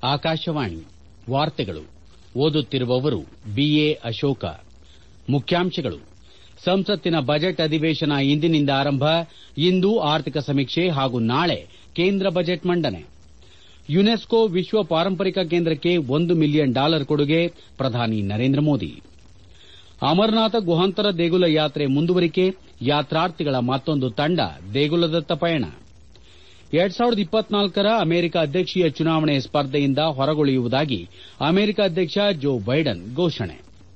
ಆಕಾಶವಾಣಿ ವಾರ್ತೆಗಳು ಓದುತ್ತಿರುವವರು ಬಿಎ ಅಶೋಕ ಮುಖ್ಯಾಂಶಗಳು ಸಂಸತ್ತಿನ ಬಜೆಟ್ ಅಧಿವೇಶನ ಇಂದಿನಿಂದ ಆರಂಭ ಇಂದು ಆರ್ಥಿಕ ಸಮೀಕ್ಷೆ ಹಾಗೂ ನಾಳೆ ಕೇಂದ್ರ ಬಜೆಟ್ ಮಂಡನೆ ಯುನೆಸ್ಕೋ ವಿಶ್ವ ಪಾರಂಪರಿಕ ಕೇಂದ್ರಕ್ಕೆ ಒಂದು ಮಿಲಿಯನ್ ಡಾಲರ್ ಕೊಡುಗೆ ಪ್ರಧಾನಿ ನರೇಂದ್ರ ಮೋದಿ ಅಮರನಾಥ ಗುಹಾಂತರ ದೇಗುಲ ಯಾತ್ರೆ ಮುಂದುವರಿಕೆ ಯಾತ್ರಾರ್ಥಿಗಳ ಮತ್ತೊಂದು ತಂಡ ದೇಗುಲದತ್ತ ಪಯಣ ರ ಅಮೆರಿಕ ಅಧ್ಯಕ್ಷೀಯ ಚುನಾವಣೆ ಸ್ಪರ್ಧೆಯಿಂದ ಹೊರಗುಳಿಯುವುದಾಗಿ ಅಮೆರಿಕ ಅಧ್ಯಕ್ಷ ಜೋ ಬೈಡನ್ ಘೋಷಣೆ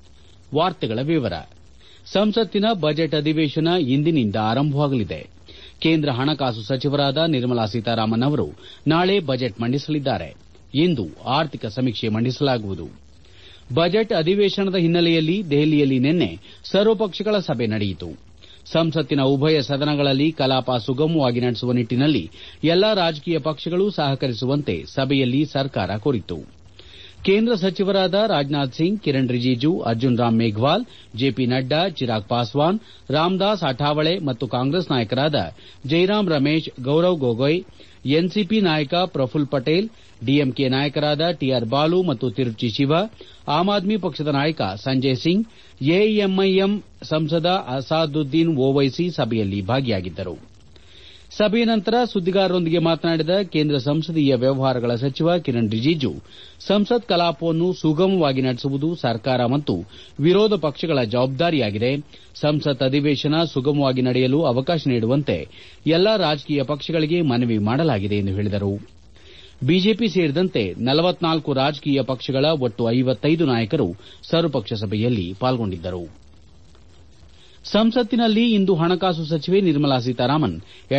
ಸಂಸತ್ತಿನ ಬಜೆಟ್ ಅಧಿವೇಶನ ಇಂದಿನಿಂದ ಆರಂಭವಾಗಲಿದೆ ಕೇಂದ್ರ ಹಣಕಾಸು ಸಚಿವರಾದ ನಿರ್ಮಲಾ ಸೀತಾರಾಮನ್ ಅವರು ನಾಳೆ ಬಜೆಟ್ ಮಂಡಿಸಲಿದ್ದಾರೆ ಇಂದು ಆರ್ಥಿಕ ಸಮೀಕ್ಷೆ ಮಂಡಿಸಲಾಗುವುದು ಬಜೆಟ್ ಅಧಿವೇಶನದ ಹಿನ್ನೆಲೆಯಲ್ಲಿ ದೆಹಲಿಯಲ್ಲಿ ನಿನ್ನೆ ಸರ್ವಪಕ್ಷಗಳ ಸಭೆ ನಡೆಯಿತು ಸಂಸತ್ತಿನ ಉಭಯ ಸದನಗಳಲ್ಲಿ ಕಲಾಪ ಸುಗಮವಾಗಿ ನಡೆಸುವ ನಿಟ್ಟಿನಲ್ಲಿ ಎಲ್ಲಾ ರಾಜಕೀಯ ಪಕ್ಷಗಳು ಸಹಕರಿಸುವಂತೆ ಸಭೆಯಲ್ಲಿ ಸರ್ಕಾರ ಕೋರಿತು ಕೇಂದ್ರ ಸಚಿವರಾದ ರಾಜನಾಥ್ ಸಿಂಗ್ ಕಿರಣ್ ರಿಜಿಜು ಅರ್ಜುನ್ ರಾಮ್ ಮೇಘ್ವಾಲ್ ಜೆಪಿ ನಡ್ಡಾ ಚಿರಾಗ್ ಪಾಸ್ವಾನ್ ರಾಮದಾಸ್ ಅಠಾವಳೆ ಮತ್ತು ಕಾಂಗ್ರೆಸ್ ನಾಯಕರಾದ ಜೈರಾಮ್ ರಮೇಶ್ ಗೌರವ್ ಗೊಗೊಯ್ ಎನ್ಸಿಪಿ ನಾಯಕ ಪ್ರಫುಲ್ ಪಟೇಲ್ ಡಿಎಂಕೆ ನಾಯಕರಾದ ಟಿಆರ್ ಬಾಲು ಮತ್ತು ತಿರುಚಿ ಶಿವ ಆಮ್ ಆದ್ಮಿ ಪಕ್ಷದ ನಾಯಕ ಸಂಜಯ್ ಸಿಂಗ್ ಎಐಎಂಐಎಂ ಸಂಸದ ಅಸಾದುದ್ದೀನ್ ಓವೈಸಿ ಸಭೆಯಲ್ಲಿ ಭಾಗಿಯಾಗಿದ್ದರು ಸಭೆಯ ನಂತರ ಸುದ್ದಿಗಾರರೊಂದಿಗೆ ಮಾತನಾಡಿದ ಕೇಂದ್ರ ಸಂಸದೀಯ ವ್ಯವಹಾರಗಳ ಸಚಿವ ಕಿರಣ್ ರಿಜಿಜು ಸಂಸತ್ ಕಲಾಪವನ್ನು ಸುಗಮವಾಗಿ ನಡೆಸುವುದು ಸರ್ಕಾರ ಮತ್ತು ವಿರೋಧ ಪಕ್ಷಗಳ ಜವಾಬ್ದಾರಿಯಾಗಿದೆ ಸಂಸತ್ ಅಧಿವೇಶನ ಸುಗಮವಾಗಿ ನಡೆಯಲು ಅವಕಾಶ ನೀಡುವಂತೆ ಎಲ್ಲಾ ರಾಜಕೀಯ ಪಕ್ಷಗಳಿಗೆ ಮನವಿ ಮಾಡಲಾಗಿದೆ ಎಂದು ಹೇಳಿದರು ಬಿಜೆಪಿ ಸೇರಿದಂತೆ ನಲವತ್ನಾಲ್ಕು ರಾಜಕೀಯ ಪಕ್ಷಗಳ ಒಟ್ಟು ಐವತ್ತೈದು ನಾಯಕರು ಸರ್ವಪಕ್ಷ ಸಭೆಯಲ್ಲಿ ಪಾಲ್ಗೊಂಡಿದ್ದರು ಸಂಸತ್ತಿನಲ್ಲಿ ಇಂದು ಹಣಕಾಸು ಸಚಿವೆ ನಿರ್ಮಲಾ ಸೀತಾರಾಮನ್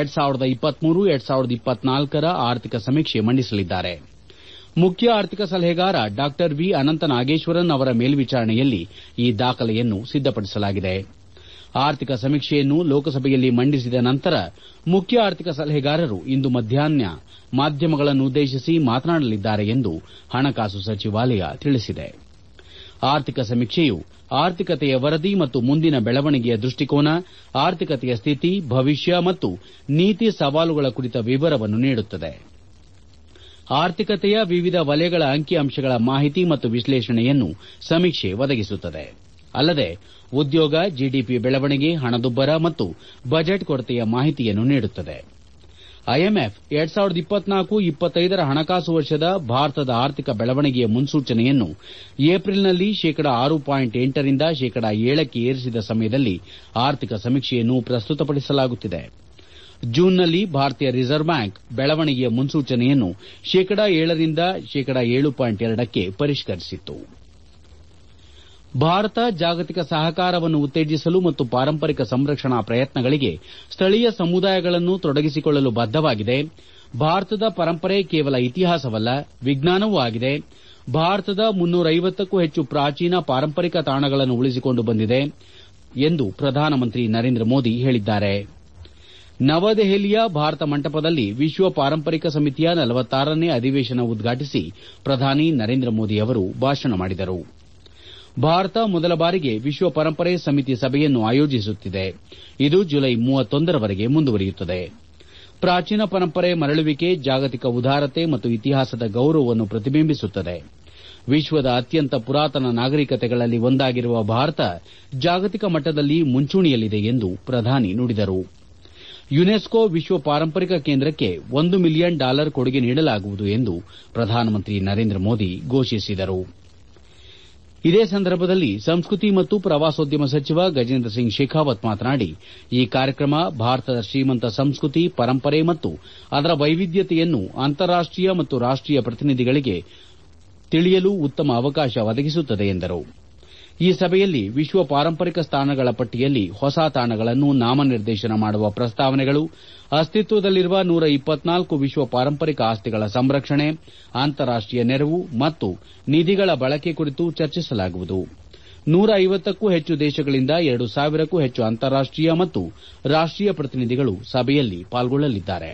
ರ ಆರ್ಥಿಕ ಸಮೀಕ್ಷೆ ಮಂಡಿಸಲಿದ್ದಾರೆ ಮುಖ್ಯ ಆರ್ಥಿಕ ಸಲಹೆಗಾರ ಡಾ ವಿ ಅನಂತ ನಾಗೇಶ್ವರನ್ ಅವರ ಮೇಲ್ವಿಚಾರಣೆಯಲ್ಲಿ ಈ ದಾಖಲೆಯನ್ನು ಸಿದ್ದಪಡಿಸಲಾಗಿದೆ ಆರ್ಥಿಕ ಸಮೀಕ್ಷೆಯನ್ನು ಲೋಕಸಭೆಯಲ್ಲಿ ಮಂಡಿಸಿದ ನಂತರ ಮುಖ್ಯ ಆರ್ಥಿಕ ಸಲಹೆಗಾರರು ಇಂದು ಮಧ್ಯಾಹ್ನ ಮಾಧ್ಯಮಗಳನ್ನುದ್ದೇಶಿಸಿ ಮಾತನಾಡಲಿದ್ದಾರೆ ಎಂದು ಹಣಕಾಸು ಸಚಿವಾಲಯ ತಿಳಿಸಿದೆ ಆರ್ಥಿಕ ಸಮೀಕ್ಷೆಯು ಆರ್ಥಿಕತೆಯ ವರದಿ ಮತ್ತು ಮುಂದಿನ ಬೆಳವಣಿಗೆಯ ದೃಷ್ಟಿಕೋನ ಆರ್ಥಿಕತೆಯ ಸ್ಥಿತಿ ಭವಿಷ್ಯ ಮತ್ತು ನೀತಿ ಸವಾಲುಗಳ ಕುರಿತ ವಿವರವನ್ನು ನೀಡುತ್ತದೆ ಆರ್ಥಿಕತೆಯ ವಿವಿಧ ವಲಯಗಳ ಅಂಕಿ ಅಂಶಗಳ ಮಾಹಿತಿ ಮತ್ತು ವಿಶ್ಲೇಷಣೆಯನ್ನು ಸಮೀಕ್ಷೆ ಒದಗಿಸುತ್ತದೆ ಅಲ್ಲದೆ ಉದ್ಯೋಗ ಜಿಡಿಪಿ ಬೆಳವಣಿಗೆ ಹಣದುಬ್ಬರ ಮತ್ತು ಬಜೆಟ್ ಕೊರತೆಯ ಮಾಹಿತಿಯನ್ನು ನೀಡುತ್ತದೆ ಐಎಂಎಫ್ ರ ಹಣಕಾಸು ವರ್ಷದ ಭಾರತದ ಆರ್ಥಿಕ ಬೆಳವಣಿಗೆಯ ಮುನ್ಸೂಚನೆಯನ್ನು ಏಪ್ರಿಲ್ನಲ್ಲಿ ಶೇಕಡ ಆರು ಪಾಯಿಂಟ್ ಎಂಟರಿಂದ ಶೇಕಡ ಏಳಕ್ಕೆ ಏರಿಸಿದ ಸಮಯದಲ್ಲಿ ಆರ್ಥಿಕ ಸಮೀಕ್ಷೆಯನ್ನು ಪ್ರಸ್ತುತಪಡಿಸಲಾಗುತ್ತಿದೆ ಜೂನ್ನಲ್ಲಿ ಭಾರತೀಯ ರಿಸರ್ವ್ ಬ್ಯಾಂಕ್ ಬೆಳವಣಿಗೆಯ ಮುನ್ಸೂಚನೆಯನ್ನು ಶೇಕಡ ಏಳರಿಂದ ಶೇಕಡ ಏಳು ಪಾಯಿಂಟ್ ಎರಡಕ್ಕೆ ಪರಿಷ್ಕರಿಸಿತ್ತು ಭಾರತ ಜಾಗತಿಕ ಸಹಕಾರವನ್ನು ಉತ್ತೇಜಿಸಲು ಮತ್ತು ಪಾರಂಪರಿಕ ಸಂರಕ್ಷಣಾ ಪ್ರಯತ್ನಗಳಿಗೆ ಸ್ಥಳೀಯ ಸಮುದಾಯಗಳನ್ನು ತೊಡಗಿಸಿಕೊಳ್ಳಲು ಬದ್ದವಾಗಿದೆ ಭಾರತದ ಪರಂಪರೆ ಕೇವಲ ಇತಿಹಾಸವಲ್ಲ ವಿಜ್ಞಾನವೂ ಆಗಿದೆ ಭಾರತದ ಮುನ್ನೂರೈವತ್ತಕ್ಕೂ ಹೆಚ್ಚು ಪ್ರಾಚೀನ ಪಾರಂಪರಿಕ ತಾಣಗಳನ್ನು ಉಳಿಸಿಕೊಂಡು ಬಂದಿದೆ ಎಂದು ಪ್ರಧಾನಮಂತ್ರಿ ನರೇಂದ್ರ ಮೋದಿ ಹೇಳಿದ್ದಾರೆ ನವದೆಹಲಿಯ ಭಾರತ ಮಂಟಪದಲ್ಲಿ ವಿಶ್ವ ಪಾರಂಪರಿಕ ಸಮಿತಿಯ ನೇ ಅಧಿವೇಶನ ಉದ್ಘಾಟಿಸಿ ಪ್ರಧಾನಿ ನರೇಂದ್ರ ಮೋದಿ ಅವರು ಭಾಷಣ ಮಾಡಿದರು ಭಾರತ ಮೊದಲ ಬಾರಿಗೆ ವಿಶ್ವ ಪರಂಪರೆ ಸಮಿತಿ ಸಭೆಯನ್ನು ಆಯೋಜಿಸುತ್ತಿದೆ ಇದು ಜುಲೈ ರವರೆಗೆ ಮುಂದುವರಿಯುತ್ತದೆ ಪ್ರಾಚೀನ ಪರಂಪರೆ ಮರಳುವಿಕೆ ಜಾಗತಿಕ ಉದಾರತೆ ಮತ್ತು ಇತಿಹಾಸದ ಗೌರವವನ್ನು ಪ್ರತಿಬಿಂಬಿಸುತ್ತದೆ ವಿಶ್ವದ ಅತ್ಯಂತ ಪುರಾತನ ನಾಗರಿಕತೆಗಳಲ್ಲಿ ಒಂದಾಗಿರುವ ಭಾರತ ಜಾಗತಿಕ ಮಟ್ಟದಲ್ಲಿ ಮುಂಚೂಣಿಯಲ್ಲಿದೆ ಎಂದು ಪ್ರಧಾನಿ ನುಡಿದರು ಯುನೆಸ್ಕೋ ವಿಶ್ವ ಪಾರಂಪರಿಕ ಕೇಂದ್ರಕ್ಕೆ ಒಂದು ಮಿಲಿಯನ್ ಡಾಲರ್ ಕೊಡುಗೆ ನೀಡಲಾಗುವುದು ಎಂದು ಪ್ರಧಾನಮಂತ್ರಿ ನರೇಂದ್ರ ಮೋದಿ ಘೋಷಿಸಿದರು ಇದೇ ಸಂದರ್ಭದಲ್ಲಿ ಸಂಸ್ಕೃತಿ ಮತ್ತು ಪ್ರವಾಸೋದ್ಯಮ ಸಚಿವ ಗಜೇಂದ್ರ ಸಿಂಗ್ ಶೇಖಾವತ್ ಮಾತನಾಡಿ ಈ ಕಾರ್ಯಕ್ರಮ ಭಾರತದ ಶ್ರೀಮಂತ ಸಂಸ್ಕೃತಿ ಪರಂಪರೆ ಮತ್ತು ಅದರ ವೈವಿಧ್ಯತೆಯನ್ನು ಅಂತಾರಾಷ್ಟೀಯ ಮತ್ತು ರಾಷ್ಟೀಯ ಪ್ರತಿನಿಧಿಗಳಿಗೆ ತಿಳಿಯಲು ಉತ್ತಮ ಅವಕಾಶ ಒದಗಿಸುತ್ತದೆ ಎಂದರು ಈ ಸಭೆಯಲ್ಲಿ ವಿಶ್ವ ಪಾರಂಪರಿಕ ತಾಣಗಳ ಪಟ್ಟಿಯಲ್ಲಿ ಹೊಸ ತಾಣಗಳನ್ನು ನಾಮನಿರ್ದೇಶನ ಮಾಡುವ ಪ್ರಸ್ತಾವನೆಗಳು ಅಸ್ತಿತ್ವದಲ್ಲಿರುವ ನೂರ ಇಪ್ಪತ್ನಾಲ್ಕು ವಿಶ್ವ ಪಾರಂಪರಿಕ ಆಸ್ತಿಗಳ ಸಂರಕ್ಷಣೆ ಅಂತಾರಾಷ್ಟೀಯ ನೆರವು ಮತ್ತು ನಿಧಿಗಳ ಬಳಕೆ ಕುರಿತು ಚರ್ಚಿಸಲಾಗುವುದು ನೂರ ಐವತ್ತಕ್ಕೂ ಹೆಚ್ಚು ದೇಶಗಳಿಂದ ಎರಡು ಸಾವಿರಕ್ಕೂ ಹೆಚ್ಚು ಅಂತಾರಾಷ್ಟೀಯ ಮತ್ತು ರಾಷ್ಟೀಯ ಪ್ರತಿನಿಧಿಗಳು ಸಭೆಯಲ್ಲಿ ಪಾಲ್ಗೊಳ್ಳಲಿದ್ದಾರೆ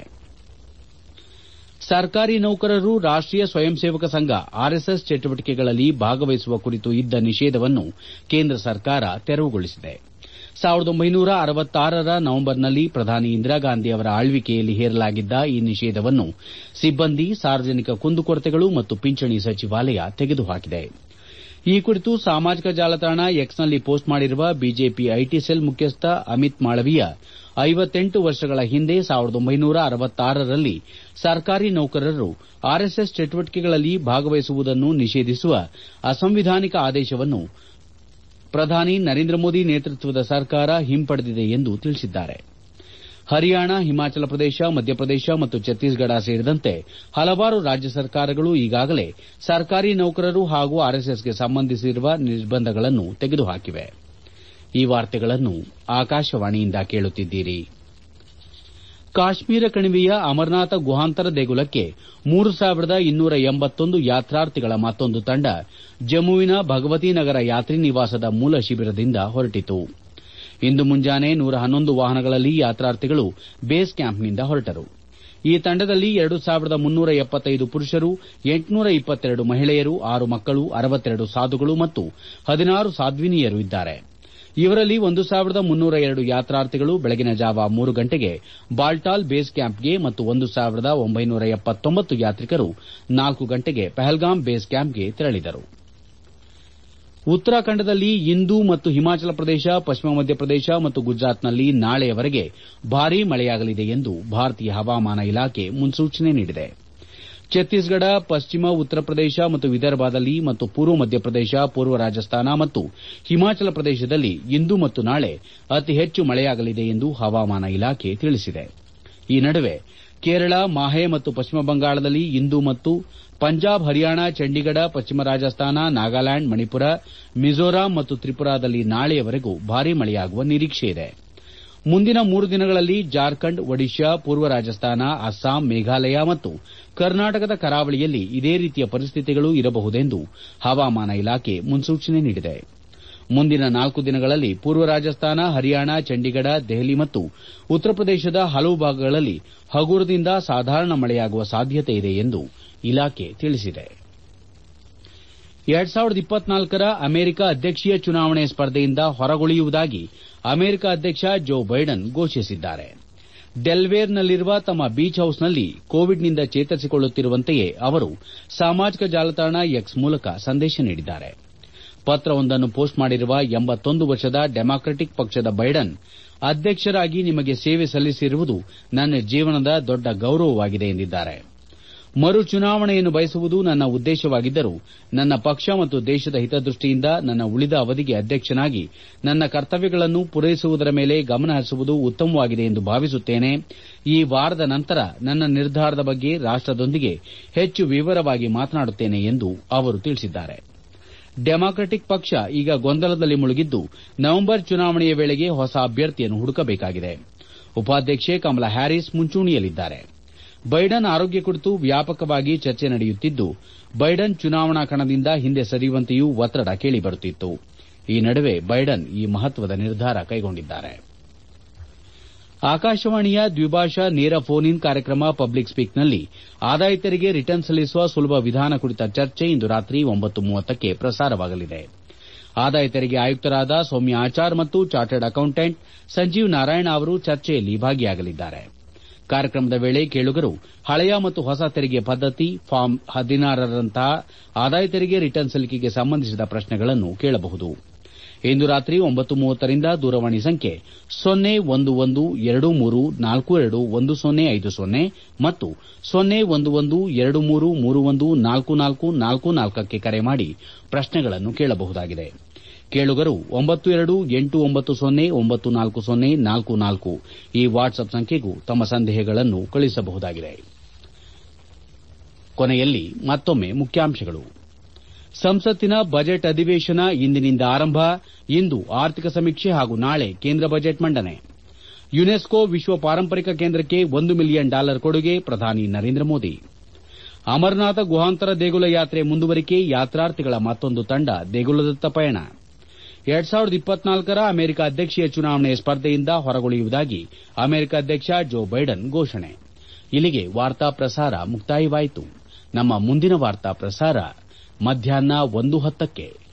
ಸರ್ಕಾರಿ ನೌಕರರು ರಾಷ್ಟೀಯ ಸ್ವಯಂ ಸೇವಕ ಸಂಘ ಆರ್ಎಸ್ಎಸ್ ಚಟುವಟಿಕೆಗಳಲ್ಲಿ ಭಾಗವಹಿಸುವ ಕುರಿತು ಇದ್ದ ನಿಷೇಧವನ್ನು ಕೇಂದ್ರ ಸರ್ಕಾರ ತೆರವುಗೊಳಿಸಿದೆ ಸಾವಿರದ ಒಂಬೈನೂರ ಅರವತ್ತಾರರ ನವೆಂಬರ್ನಲ್ಲಿ ಪ್ರಧಾನಿ ಇಂದಿರಾಗಾಂಧಿ ಅವರ ಆಳ್ವಿಕೆಯಲ್ಲಿ ಹೇರಲಾಗಿದ್ದ ಈ ನಿಷೇಧವನ್ನು ಸಿಬ್ಬಂದಿ ಸಾರ್ವಜನಿಕ ಕುಂದುಕೊರತೆಗಳು ಮತ್ತು ಪಿಂಚಣಿ ಸಚಿವಾಲಯ ತೆಗೆದುಹಾಕಿದೆ ಈ ಕುರಿತು ಸಾಮಾಜಿಕ ಜಾಲತಾಣ ಎಕ್ಸ್ನಲ್ಲಿ ಪೋಸ್ಟ್ ಮಾಡಿರುವ ಬಿಜೆಪಿ ಐಟಿ ಸೆಲ್ ಮುಖ್ಯಸ್ಥ ಅಮಿತ್ ಮಾಳವೀಯ ಐವತ್ತೆಂಟು ವರ್ಷಗಳ ಹಿಂದೆ ಸಾವಿರದ ಒಂಬೈನೂರ ಅರವತ್ತಾರರಲ್ಲಿ ಸರ್ಕಾರಿ ನೌಕರರು ಆರ್ಎಸ್ಎಸ್ ಚಟುವಟಿಕೆಗಳಲ್ಲಿ ಭಾಗವಹಿಸುವುದನ್ನು ನಿಷೇಧಿಸುವ ಅಸಂವಿಧಾನಿಕ ಆದೇಶವನ್ನು ಪ್ರಧಾನಿ ನರೇಂದ್ರ ಮೋದಿ ನೇತೃತ್ವದ ಸರ್ಕಾರ ಹಿಂಪಡೆದಿದೆ ಎಂದು ತಿಳಿಸಿದ್ದಾರೆ ಹರಿಯಾಣ ಹಿಮಾಚಲ ಪ್ರದೇಶ ಮಧ್ಯಪ್ರದೇಶ ಮತ್ತು ಛತ್ತೀಸ್ಗಢ ಸೇರಿದಂತೆ ಹಲವಾರು ರಾಜ್ಯ ಸರ್ಕಾರಗಳು ಈಗಾಗಲೇ ಸರ್ಕಾರಿ ನೌಕರರು ಹಾಗೂ ಆರ್ಎಸ್ಎಸ್ಗೆ ಸಂಬಂಧಿಸಿರುವ ನಿರ್ಬಂಧಗಳನ್ನು ತೆಗೆದುಹಾಕಿವೆ ಈ ವಾರ್ತೆಗಳನ್ನು ಆಕಾಶವಾಣಿಯಿಂದ ಕೇಳುತ್ತಿದ್ದೀರಿ ಕಾಶ್ಮೀರ ಕಣಿವೆಯ ಅಮರನಾಥ ಗುಹಾಂತರ ದೇಗುಲಕ್ಕೆ ಮೂರು ಸಾವಿರದ ಇನ್ನೂರ ಎಂಬತ್ತೊಂದು ಯಾತ್ರಾರ್ಥಿಗಳ ಮತ್ತೊಂದು ತಂಡ ಜಮ್ಮುವಿನ ಭಗವತಿ ನಗರ ಯಾತ್ರಿ ನಿವಾಸದ ಮೂಲ ಶಿಬಿರದಿಂದ ಹೊರಟಿತು ಇಂದು ಮುಂಜಾನೆ ನೂರ ಹನ್ನೊಂದು ವಾಹನಗಳಲ್ಲಿ ಯಾತ್ರಾರ್ಥಿಗಳು ಬೇಸ್ ಕ್ಯಾಂಪ್ನಿಂದ ಹೊರಟರು ಈ ತಂಡದಲ್ಲಿ ಎರಡು ಸಾವಿರದ ಮುನ್ನೂರ ಎಪ್ಪತ್ತೈದು ಪುರುಷರು ಎಂಟುನೂರ ಇಪ್ಪತ್ತೆರಡು ಮಹಿಳೆಯರು ಆರು ಮಕ್ಕಳು ಅರವತ್ತೆರಡು ಸಾಧುಗಳು ಮತ್ತು ಹದಿನಾರು ಸಾಧ್ವಿನಿಯರು ಇದ್ದಾರೆ ಇವರಲ್ಲಿ ಒಂದು ಸಾವಿರದ ಮುನ್ನೂರ ಎರಡು ಯಾತ್ರಾರ್ಥಿಗಳು ಬೆಳಗಿನ ಜಾವ ಮೂರು ಗಂಟೆಗೆ ಬಾಲ್ಟಾಲ್ ಬೇಸ್ ಕ್ಯಾಂಪ್ಗೆ ಮತ್ತು ಒಂದು ಸಾವಿರದ ಒಂಬೈನೂರ ಎಪ್ಪತ್ತೊಂಬತ್ತು ಯಾತ್ರಿಕರು ನಾಲ್ಕು ಗಂಟೆಗೆ ಪಹಲ್ಗಾಮ್ ಬೇಸ್ ಕ್ಯಾಂಪ್ಗೆ ತೆರಳಿದರು ಉತ್ತರಾಖಂಡದಲ್ಲಿ ಇಂದು ಮತ್ತು ಹಿಮಾಚಲ ಪ್ರದೇಶ ಪಶ್ಚಿಮ ಮಧ್ಯಪ್ರದೇಶ ಮತ್ತು ಗುಜರಾತ್ನಲ್ಲಿ ನಾಳೆಯವರೆಗೆ ಭಾರೀ ಮಳೆಯಾಗಲಿದೆ ಎಂದು ಭಾರತೀಯ ಹವಾಮಾನ ಇಲಾಖೆ ಮುನ್ಸೂಚನೆ ನೀಡಿದೆ ಛತ್ತೀಸ್ಗಢ ಪಶ್ಚಿಮ ಉತ್ತರ ಪ್ರದೇಶ ಮತ್ತು ವಿದರ್ಭದಲ್ಲಿ ಮತ್ತು ಪೂರ್ವ ಮಧ್ಯಪ್ರದೇಶ ಪೂರ್ವ ರಾಜಸ್ಥಾನ ಮತ್ತು ಹಿಮಾಚಲ ಪ್ರದೇಶದಲ್ಲಿ ಇಂದು ಮತ್ತು ನಾಳೆ ಅತಿ ಹೆಚ್ಚು ಮಳೆಯಾಗಲಿದೆ ಎಂದು ಹವಾಮಾನ ಇಲಾಖೆ ತಿಳಿಸಿದೆ ಈ ನಡುವೆ ಕೇರಳ ಮಾಹೆ ಮತ್ತು ಪಶ್ಚಿಮ ಬಂಗಾಳದಲ್ಲಿ ಇಂದು ಮತ್ತು ಪಂಜಾಬ್ ಹರಿಯಾಣ ಚಂಡೀಗಢ ಪಶ್ಚಿಮ ರಾಜಸ್ಥಾನ ನಾಗಾಲ್ಯಾಂಡ್ ಮಣಿಪುರ ಮಿಜೋರಾಂ ಮತ್ತು ತ್ರಿಪುರಾದಲ್ಲಿ ನಾಳೆಯವರೆಗೂ ಭಾರೀ ಮಳೆಯಾಗುವ ನಿರೀಕ್ಷೆಯಿದೆ ಮುಂದಿನ ಮೂರು ದಿನಗಳಲ್ಲಿ ಜಾರ್ಖಂಡ್ ಒಡಿಶಾ ಪೂರ್ವ ರಾಜಸ್ಥಾನ ಅಸ್ಸಾಂ ಮೇಘಾಲಯ ಮತ್ತು ಕರ್ನಾಟಕದ ಕರಾವಳಿಯಲ್ಲಿ ಇದೇ ರೀತಿಯ ಪರಿಸ್ಥಿತಿಗಳು ಇರಬಹುದೆಂದು ಹವಾಮಾನ ಇಲಾಖೆ ಮುನ್ಸೂಚನೆ ನೀಡಿದೆ ಮುಂದಿನ ನಾಲ್ಕು ದಿನಗಳಲ್ಲಿ ಪೂರ್ವ ರಾಜಸ್ಥಾನ ಹರಿಯಾಣ ಚಂಡೀಗಢ ದೆಹಲಿ ಮತ್ತು ಉತ್ತರ ಪ್ರದೇಶದ ಹಲವು ಭಾಗಗಳಲ್ಲಿ ಹಗುರದಿಂದ ಸಾಧಾರಣ ಮಳೆಯಾಗುವ ಸಾಧ್ಯತೆ ಇದೆ ಎಂದು ಇಲಾಖೆ ತಿಳಿಸಿದೆ ಎರಡ್ ಸಾವಿರದ ಇಪ್ಪತ್ನಾಲ್ಕರ ಅಮೆರಿಕ ಅಧ್ಯಕ್ಷೀಯ ಚುನಾವಣೆ ಸ್ಪರ್ಧೆಯಿಂದ ಹೊರಗುಳಿಯುವುದಾಗಿ ಅಮೆರಿಕ ಅಧ್ಯಕ್ಷ ಜೋ ಬೈಡನ್ ಘೋಷಿಸಿದ್ದಾರೆ ಡೆಲ್ವೇರ್ನಲ್ಲಿರುವ ತಮ್ಮ ಬೀಚ್ ಹೌಸ್ನಲ್ಲಿ ಕೋವಿಡ್ನಿಂದ ಚೇತರಿಸಿಕೊಳ್ಳುತ್ತಿರುವಂತೆಯೇ ಅವರು ಸಾಮಾಜಿಕ ಜಾಲತಾಣ ಎಕ್ಸ್ ಮೂಲಕ ಸಂದೇಶ ನೀಡಿದ್ದಾರೆ ಪತ್ರವೊಂದನ್ನು ಪೋಸ್ಟ್ ಮಾಡಿರುವ ಎಂಬತ್ತೊಂದು ವರ್ಷದ ಡೆಮಾಕ್ರಟಿಕ್ ಪಕ್ಷದ ಬೈಡನ್ ಅಧ್ಯಕ್ಷರಾಗಿ ನಿಮಗೆ ಸೇವೆ ಸಲ್ಲಿಸಿರುವುದು ನನ್ನ ಜೀವನದ ದೊಡ್ಡ ಗೌರವವಾಗಿದೆ ಎಂದಿದ್ದಾರೆ ಮರು ಚುನಾವಣೆಯನ್ನು ಬಯಸುವುದು ನನ್ನ ಉದ್ದೇಶವಾಗಿದ್ದರೂ ನನ್ನ ಪಕ್ಷ ಮತ್ತು ದೇಶದ ಹಿತದೃಷ್ಟಿಯಿಂದ ನನ್ನ ಉಳಿದ ಅವಧಿಗೆ ಅಧ್ಯಕ್ಷನಾಗಿ ನನ್ನ ಕರ್ತವ್ಯಗಳನ್ನು ಪೂರೈಸುವುದರ ಮೇಲೆ ಗಮನ ಹರಿಸುವುದು ಉತ್ತಮವಾಗಿದೆ ಎಂದು ಭಾವಿಸುತ್ತೇನೆ ಈ ವಾರದ ನಂತರ ನನ್ನ ನಿರ್ಧಾರದ ಬಗ್ಗೆ ರಾಷ್ಟದೊಂದಿಗೆ ಹೆಚ್ಚು ವಿವರವಾಗಿ ಮಾತನಾಡುತ್ತೇನೆ ಎಂದು ಅವರು ತಿಳಿಸಿದ್ದಾರೆ ಡೆಮಾಕ್ರಟಿಕ್ ಪಕ್ಷ ಈಗ ಗೊಂದಲದಲ್ಲಿ ಮುಳುಗಿದ್ದು ನವೆಂಬರ್ ಚುನಾವಣೆಯ ವೇಳೆಗೆ ಹೊಸ ಅಭ್ಯರ್ಥಿಯನ್ನು ಹುಡುಕಬೇಕಾಗಿದೆ ಉಪಾಧ್ಯಕ್ಷೆ ಕಮಲಾ ಹ್ಯಾರಿಸ್ ಮುಂಚೂಣಿಯಲ್ಲಿದ್ದಾರೆ ಬೈಡನ್ ಆರೋಗ್ಯ ಕುರಿತು ವ್ಯಾಪಕವಾಗಿ ಚರ್ಚೆ ನಡೆಯುತ್ತಿದ್ದು ಬೈಡನ್ ಚುನಾವಣಾ ಕಣದಿಂದ ಹಿಂದೆ ಸರಿಯುವಂತೆಯೂ ಒತ್ತಡ ಕೇಳಿಬರುತ್ತಿತ್ತು ಈ ನಡುವೆ ಬೈಡನ್ ಈ ಮಹತ್ವದ ನಿರ್ಧಾರ ಕೈಗೊಂಡಿದ್ದಾರೆ ಆಕಾಶವಾಣಿಯ ದ್ವಿಭಾಷಾ ನೇರ ಫೋನ್ ಇನ್ ಕಾರ್ಯಕ್ರಮ ಪಬ್ಲಿಕ್ ಸ್ಪೀಕ್ನಲ್ಲಿ ಆದಾಯ ತೆರಿಗೆ ರಿಟರ್ನ್ ಸಲ್ಲಿಸುವ ಸುಲಭ ವಿಧಾನ ಕುರಿತ ಚರ್ಚೆ ಇಂದು ರಾತ್ರಿ ಒಂಬತ್ತು ಮೂವತ್ತಕ್ಕೆ ಪ್ರಸಾರವಾಗಲಿದೆ ಆದಾಯ ತೆರಿಗೆ ಆಯುಕ್ತರಾದ ಸೌಮ್ಯ ಆಚಾರ್ ಮತ್ತು ಚಾರ್ಟರ್ಡ್ ಅಕೌಂಟೆಂಟ್ ಸಂಜೀವ್ ನಾರಾಯಣ ಅವರು ಚರ್ಚೆಯಲ್ಲಿ ಭಾಗಿಯಾಗಲಿದ್ದಾರೆ ಕಾರ್ಯಕ್ರಮದ ವೇಳೆ ಕೇಳುಗರು ಹಳೆಯ ಮತ್ತು ಹೊಸ ತೆರಿಗೆ ಪದ್ದತಿ ಫಾರ್ಮ್ ಹದಿನಾರರಂತಹ ಆದಾಯ ತೆರಿಗೆ ರಿಟರ್ನ್ ಸಲ್ಲಿಕೆಗೆ ಸಂಬಂಧಿಸಿದ ಪ್ರಶ್ನೆಗಳನ್ನು ಕೇಳಬಹುದು ಇಂದು ರಾತ್ರಿ ಒಂಬತ್ತು ಮೂವತ್ತರಿಂದ ದೂರವಾಣಿ ಸಂಖ್ಯೆ ಸೊನ್ನೆ ಒಂದು ಒಂದು ಎರಡು ಮೂರು ನಾಲ್ಕು ಎರಡು ಒಂದು ಸೊನ್ನೆ ಐದು ಸೊನ್ನೆ ಮತ್ತು ಸೊನ್ನೆ ಒಂದು ಒಂದು ಎರಡು ಮೂರು ಮೂರು ಒಂದು ನಾಲ್ಕು ನಾಲ್ಕು ನಾಲ್ಕು ನಾಲ್ಕಕ್ಕೆ ಕರೆ ಮಾಡಿ ಪ್ರಶ್ನೆಗಳನ್ನು ಕೇಳಬಹುದಾಗಿದೆ ಕೇಳುಗರು ಒಂಬತ್ತು ಎರಡು ಎಂಟು ಒಂಬತ್ತು ಸೊನ್ನೆ ಒಂಬತ್ತು ನಾಲ್ಕು ಸೊನ್ನೆ ನಾಲ್ಕು ನಾಲ್ಕು ಈ ವಾಟ್ಸ್ಆಪ್ ಸಂಖ್ಯೆಗೂ ತಮ್ಮ ಸಂದೇಹಗಳನ್ನು ಕಳುಹಿಸಬಹುದಾಗಿದೆ ಕೊನೆಯಲ್ಲಿ ಮತ್ತೊಮ್ಮೆ ಮುಖ್ಯಾಂಶಗಳು ಸಂಸತ್ತಿನ ಬಜೆಟ್ ಅಧಿವೇಶನ ಇಂದಿನಿಂದ ಆರಂಭ ಇಂದು ಆರ್ಥಿಕ ಸಮೀಕ್ಷೆ ಹಾಗೂ ನಾಳೆ ಕೇಂದ್ರ ಬಜೆಟ್ ಮಂಡನೆ ಯುನೆಸ್ಕೋ ವಿಶ್ವ ಪಾರಂಪರಿಕ ಕೇಂದ್ರಕ್ಕೆ ಒಂದು ಮಿಲಿಯನ್ ಡಾಲರ್ ಕೊಡುಗೆ ಪ್ರಧಾನಿ ನರೇಂದ್ರ ಮೋದಿ ಅಮರನಾಥ ಗುಹಾಂತರ ದೇಗುಲ ಯಾತ್ರೆ ಮುಂದುವರಿಕೆ ಯಾತ್ರಾರ್ಥಿಗಳ ಮತ್ತೊಂದು ತಂಡ ದೇಗುಲದತ್ತ ಪಯಣ ಎರಡ್ ಸಾವಿರದ ಇಪ್ಪತ್ನಾಲ್ಕರ ಅಮೆರಿಕ ಅಧ್ಯಕ್ಷೀಯ ಚುನಾವಣೆ ಸ್ಪರ್ಧೆಯಿಂದ ಹೊರಗುಳಿಯುವುದಾಗಿ ಅಮೆರಿಕ ಅಧ್ಯಕ್ಷ ಜೋ ಬೈಡನ್ ಘೋಷಣೆ ಇಲ್ಲಿಗೆ ವಾರ್ತಾ ಪ್ರಸಾರ ಮುಕ್ತಾಯವಾಯಿತು ನಮ್ಮ ಮುಂದಿನ ವಾರ್ತಾ ಪ್ರಸಾರ ಮಧ್ಯಾಹ್ನ ಒಂದು ಹತ್ತಕ್ಕೆ